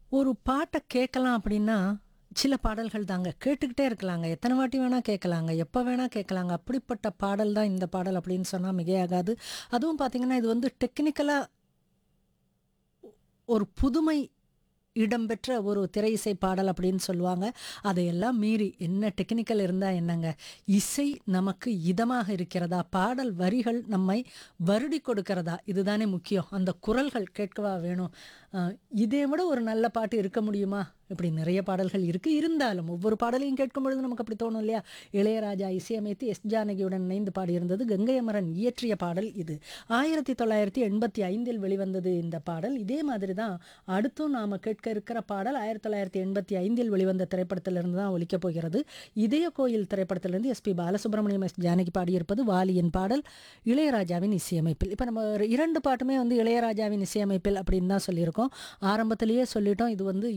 ஒரு பாட்ட கேட்கலாம் அப்படின்னா, சில பாடல்கள் தாங்க. கேட்டுக்கிட்டே இருக்கலாங்க. எத்தன வாட்டி வேணா கேட்கலாங்க. எப்ப வேணா கேட்கலாங்க. அப்படிப்பட்ட பாடல் தான் இந்த பாடல் அப்படின்னு சொன்னா மிகையாகாது. அதுவும் பார்த்தீங்கன்னா, இது வந்து டெக்னிக்கலா ஒரு புதுமை இடம்பெற்ற ஒரு திரை இசை பாடல் அப்படின்னு சொல்லுவாங்க. அதையெல்லாம் மீறி என்ன டெக்னிக்கல் இருந்தா என்னங்க? இசை நமக்கு இதமாக இருக்கிறதா? பாடல் வரிகள் நம்மை வருடிக் கொடுக்கிறதா? இதுதானே முக்கியம். அந்த குரல்கள் கேட்கவா வேணும்? அ இதை விட ஒரு நல்ல பாட்டு இருக்க முடியுமா? இப்படி நிறைய பாடல்கள் இருக்கு. இருந்தாலும் ஒவ்வொரு பாடலையும் கேட்கும்பொழுது நமக்கு அப்படி தோணும் இல்லையா? இளையராஜா இசையமைத்து எஸ். ஜானகியுடன் இணைந்து பாடியிருந்தது கங்கை அமரன் இயற்றிய பாடல் இது. 1985இல் வெளிவந்தது இந்த பாடல். இதே மாதிரி தான் அடுத்தும் நாம கேட்க இருக்கிற பாடல் 1985இல் வெளிவந்த திரைப்படத்திலிருந்து தான் ஒலிக்கப் போகிறது. இதய கோயில் திரைப்படத்திலிருந்து எஸ். பி. பாலசுப்ரமணியம், எஸ். ஜானகி பாடியிருப்பது வாலியின் பாடல் இளையராஜாவின் இசையமைப்பில். இப்ப நம்ம 2 பாட்டுமே வந்து இளையராஜாவின் இசையமைப்பில் அப்படின்னு தான் சொல்லியிருக்கோம். ஆரம்பத்திலேயே சொல்லிட்டோம். இது வந்து